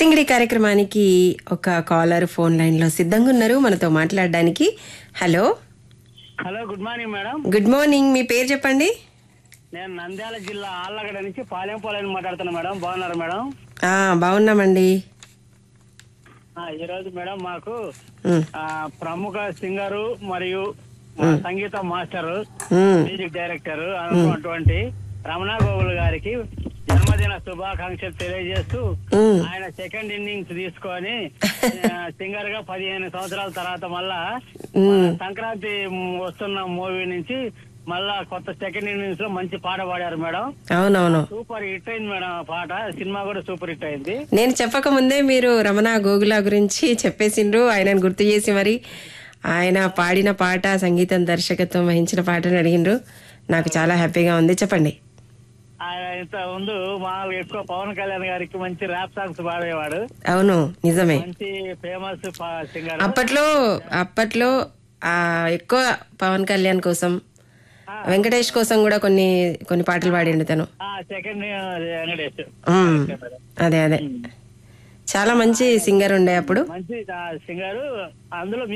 సింగిడి కార్యక్రమానికి ఒక కాలర్ ఫోన్ లైన్ లో సిద్ధంగా ఉన్నారు మనతో మాట్లాడడానికి hello hello good morning madam good morning మీ పేరు చెప్పండి నేను నంద్యాల జిల్లా ఆళ్ళగడ్డ నుంచి పాలెంపోలని మాట్లాడుతున్నా మేడం బాగున్నారు మేడం ఆ బాగున్నామండి ఆ, ఈ రోజు మేడం మాకు ఉమ్, ఆ, ప్రముఖ సింగరు మరియు ఆ, సంగీత మాస్టర్ ఉమ్, మ్యూజిక్ డైరెక్టర్ అనుకున్నటువంటి రమణ గోగుల్ గారికి జన్మదిన శుభాకాంక్షలు తెలియజేస్తూ ఉమ్. ఆయన సెకండ్ ఇన్నింగ్స్ తీసుకొని సింగర్ గా పదిహేను సంవత్సరాల తర్వాత మళ్ళా ఉమ్. సంక్రాంతి మ్, వస్తున్న మూవీ నుంచి మళ్ళా కొత్త సెకండ్ ఇన్నింగ్స్ లో మంచి పాట పాడారు మేడం అవునవును సూపర్ హిట్ అయింది మేడం ఆ పాట సినిమా కూడా సూపర్ హిట్ అయింది నేను చెప్పక ముందే మీరు రమణ గోగుల గురించి చెప్పేసిండ్రు ఆయనను గుర్తు చేసి మరి ఆయన పాడిన పాట సంగీతం దర్శకత్వం వహించిన పాటను అడిగిండ్రు నాకు చాలా హ్యాపీగా ఉంది చెప్పండి ఆయన ఇంత ముందు మామూలుగా ఎక్కువ పవన్ కళ్యాణ్ గారికి మంచి ర్యాప్ సాంగ్స్ పాడేవాడు అవును నిజమే మంచి ఫేమస్ సింగర్ అప్పట్లో అప్పట్లో ఆ ఎక్కువ పవన్ కళ్యాణ్ కోసం వెంకటేష్ కోసం కూడా కొన్ని కొన్ని పాటలు పాడిండు తను సెకండ్ వెంకటేష్ ఉమ్, అదే అదే చాలా మంచి సింగర్ ఉండే అప్పుడు మంచి సింగర్ అందులో